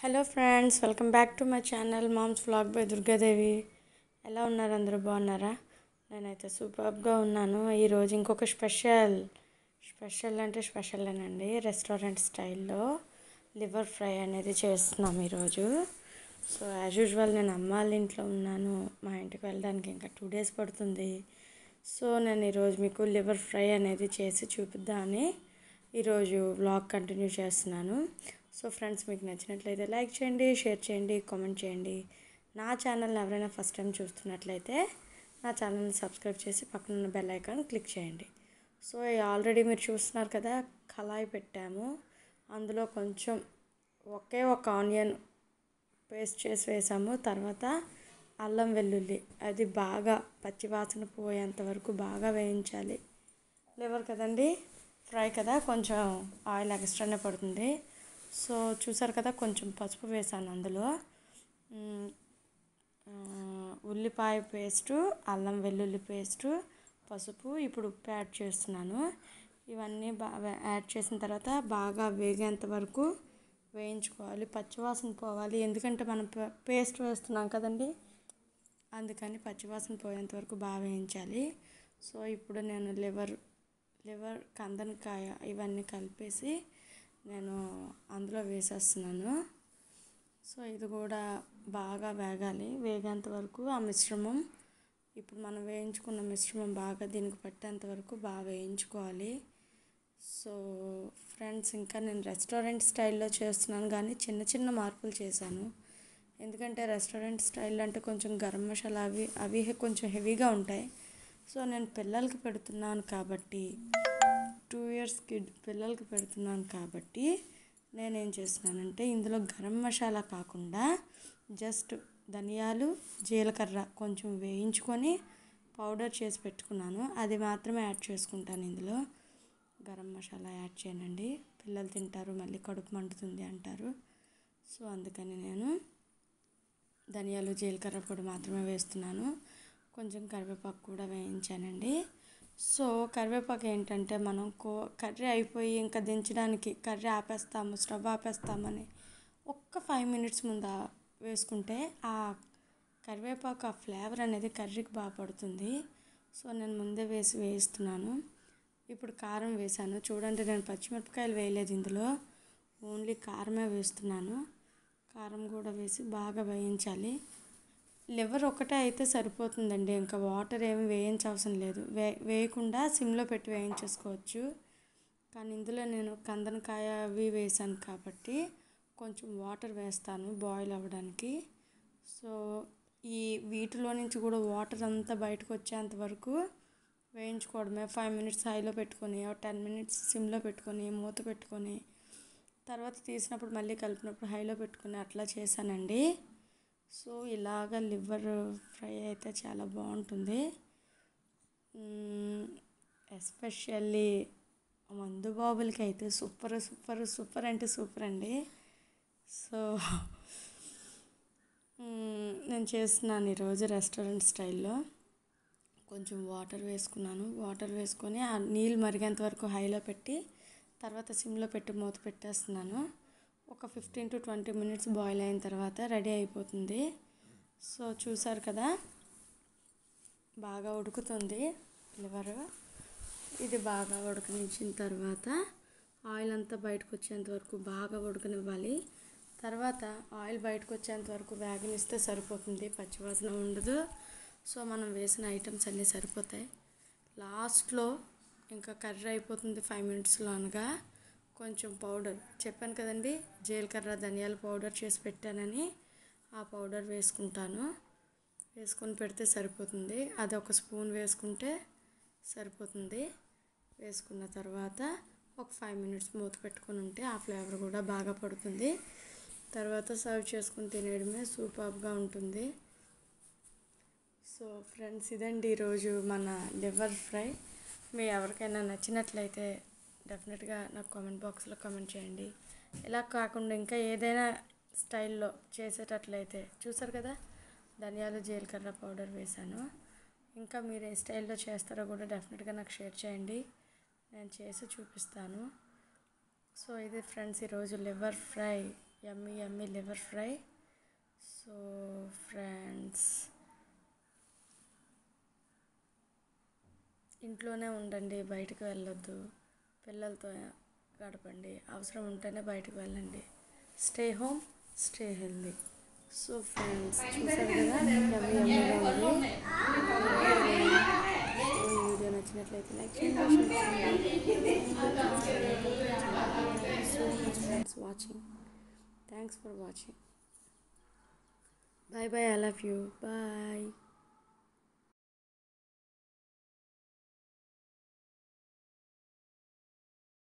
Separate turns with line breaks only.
hello friends welcome back to my channel mom's vlog by Durga Devi ఎలా ఉన్నారు అందరూ బాగున్నారా నేనైతే సూపర్గా ఉన్నాను ఈరోజు ఇంకొక స్పెషల్ స్పెషల్ అంటే స్పెషల్ అండి రెస్టారెంట్ స్టైల్లో లివర్ ఫ్రై అనేది చేస్తున్నాం ఈరోజు సో యాజ్ యూజువల్ నేను అమ్మ వాళ్ళ ఇంట్లో ఉన్నాను మా ఇంటికి వెళ్ళడానికి ఇంకా టూ డేస్ పడుతుంది సో నేను ఈరోజు మీకు లివర్ ఫ్రై అనేది చేసి చూపిద్దామని ఈరోజు వ్లాగ్ కంటిన్యూ చేస్తున్నాను సో ఫ్రెండ్స్ మీకు నచ్చినట్లయితే లైక్ చేయండి షేర్ చేయండి కామెంట్ చేయండి నా ఛానల్ని ఎవరైనా ఫస్ట్ టైం చూస్తున్నట్లయితే నా ఛానల్ని సబ్స్క్రైబ్ చేసి పక్కన ఉన్న బెల్ ఐకాన్ క్లిక్ చేయండి సో ఆల్రెడీ మీరు చూస్తున్నారు కదా కళాయి పెట్టాము అందులో కొంచెం ఒకే ఒక ఆనియన్ పేస్ట్ చేసి వేసాము తర్వాత అల్లం వెల్లుల్లి అది బాగా పచ్చివాసన పోయేంత వరకు బాగా వేయించాలి లివర్ కదండి ఫ్రై కదా కొంచెం ఆయిల్ ఎక్స్ట్రానే పడుతుంది సో చూసారు కదా కొంచెం పసుపు వేసాను అందులో మ్, ఆ, ఉల్లిపాయ పేస్టు అల్లం వెల్లుల్లి పేస్టు పసుపు ఇప్పుడు ఉప్పు యాడ్ చేస్తున్నాను ఇవన్నీ బాగా యాడ్ చేసిన తర్వాత బాగా వేగేంత వరకు వేయించుకోవాలి పచ్చివాసన పోవాలి ఎందుకంటే మనం పే- పేస్ట్ వేస్తున్నాం కదండి అందుకని పచ్చివాసన పోయేంత వరకు బాగా వేయించాలి సో ఇప్పుడు నేను లివర్ లివర్ కందనకాయ ఇవన్నీ కలిపేసి నేను అందులో వేసేస్తున్నాను సో ఇది కూడా బాగా వేగాలి వేగేంత వరకు ఆ మిశ్రమం ఇప్పుడు మనం వేయించుకున్న మిశ్రమం బాగా దీనికి పట్టేంత వరకు బాగా వేయించుకోవాలి సో ఫ్రెండ్స్ ఇంకా నేను రెస్టారెంట్ స్టైల్లో చేస్తున్నాను కానీ చిన్న చిన్న మార్పులు చేశాను ఎందుకంటే రెస్టారెంట్ స్టైల్ అంటే కొంచెం గరం మసాలా అవి అవి కొంచెం హెవీగా ఉంటాయి సో నేను పిల్లలకి పెడుతున్నాను కాబట్టి టూ ఇయర్స్ కిడ్ పిల్లలకి పెడుతున్నాను కాబట్టి నేనేం చేస్తున్నానంటే ఇందులో గరం మసాలా కాకుండా జస్ట్ ధనియాలు జీలకర్ర కొంచెం వేయించుకొని పౌడర్ చేసి పెట్టుకున్నాను అది మాత్రమే యాడ్ చేసుకుంటాను ఇందులో గరం మసాలా యాడ్ చేయనండి పిల్లలు తింటారు మళ్ళీ కడుపు మండుతుంది అంటారు సో అందుకని నేను ధనియాలు జీలకర్ర పొడి మాత్రమే వేస్తున్నాను కొంచెం కరివేపాకు కూడా వేయించానండి సో కరివేపాకు ఏంటంటే మనం కో కర్రీ అయిపోయి ఇంకా దించడానికి కర్రీ ఆపేస్తాము స్టవ్ ఆపేస్తామని ఒక్క ఫైవ్ మినిట్స్ ముందు ఆ- వేసుకుంటే ఆ కరివేపాకు ఆ ఫ్లేవర్ అనేది కర్రీకి బాగా పడుతుంది సో నేను ముందే వేసి వేయిస్తున్నాను ఇప్పుడు కారం వేసాను చూడండి నేను పచ్చిమిరపకాయలు వేయలేదు ఇందులో ఓన్లీ కారమే వేస్తున్నాను కారం కూడా వేసి బాగా వేయించాలి లివర్ ఒకటే అయితే సరిపోతుందండి ఇంకా వాటర్ ఏమి వేయించవసరం లేదు వే వేయకుండా సిమ్లో పెట్టి వేయించేసుకోవచ్చు కానీ ఇందులో నేను కందనకాయ అవి వేసాను కాబట్టి కొంచెం వాటర్ వేస్తాను బాయిల్ అవ్వడానికి సో ఈ వీటిలో నుంచి కూడా వాటర్ అంతా బయటకు వచ్చేంత వరకు వేయించుకోవడమే ఫైవ్ మినిట్స్ హైలో పెట్టుకొని టెన్ మినిట్స్ సిమ్లో పెట్టుకొని మూత పెట్టుకొని తర్వాత తీసినప్పుడు మళ్ళీ కలిపినప్పుడు హైలో పెట్టుకుని అట్లా చేశానండి సో ఇలాగ లివర్ ఫ్రై అయితే చాలా బాగుంటుంది ఎస్పెషల్లీ మందు బాబులకి అయితే సూపర్ సూపర్ సూపర్ అంటే సూపర్ అండి సో మ్మ్, నేను చేస్తున్నాను ఈరోజు రెస్టారెంట్ స్టైల్లో కొంచెం వాటర్ వేసుకున్నాను వాటర్ వేసుకొని ఆ నీళ్ళు మరిగేంత వరకు హైలో పెట్టి తర్వాత సిమ్లో పెట్టి మూత పెట్టేస్తున్నాను ఒక fifteen to twenty minutes boil అయిన తర్వాత రెడీ అయిపోతుంది సో చూసారు కదా బాగా ఉడుకుతుంది లివర్ ఇది బాగా ఉడకనిచ్చిన తర్వాత ఆయిల్ అంతా బయటకు వచ్చేంత వరకు బాగా ఉడకనివ్వాలి తర్వాత ఆయిల్ బయటకు వచ్చేంత వరకు వేగనిస్తే సరిపోతుంది పచ్చివాసన ఉండదు సో మనం వేసిన ఐటమ్స్ అన్నీ సరిపోతాయి లాస్ట్లో ఇంకా కర్రీ అయిపోతుంది ఫైవ్ మినిట్స్లో అనగా కొంచెం పౌడర్ చెప్పాను కదండి జీలకర్ర ధనియాల పౌడర్ చేసి పెట్టానని ఆ పౌడర్ వేసుకుంటాను వేసుకొని పెడితే సరిపోతుంది అది ఒక స్పూన్ వేసుకుంటే సరిపోతుంది వేసుకున్న తర్వాత ఒక ఫైవ్ మినిట్స్ మూత పెట్టుకొని ఉంటే ఆ ఫ్లేవర్ కూడా బాగా పడుతుంది తర్వాత సర్వ్ చేసుకుని తినేయడమే సూపర్గా ఉంటుంది సో ఫ్రెండ్స్ ఇదండి ఈరోజు మన లివర్ ఫ్రై మీ ఎవరికైనా నచ్చినట్లయితే డెఫినెట్గా నాకు కామెంట్ బాక్స్లో కామెంట్ చేయండి ఇలా కాకుండా ఇంకా ఏదైనా స్టైల్లో చేసేటట్లయితే చూసారు కదా ధనియాలు జీలకర్ర పౌడర్ వేశాను ఇంకా మీరు ఏ స్టైల్లో చేస్తారో కూడా డెఫినెట్గా నాకు షేర్ చేయండి నేను చేసి చూపిస్తాను సో ఇది ఫ్రెండ్స్ ఈరోజు liver fry yummy yummy liver fry so friends ఇంట్లోనే ఉండండి బయటకు వెళ్ళొద్దు పిల్లలతో గడపండి అవసరం ఉంటేనే బయటకు వెళ్ళండి stay home stay healthy so friends చూసారు కదా యమ్మీ యమ్మీగా ఉంది సో ఈ వీడియో నచ్చినట్లయితే లైక్ చేయండి షేర్ చేయండి so much friends watching thanks for watching bye bye I love you bye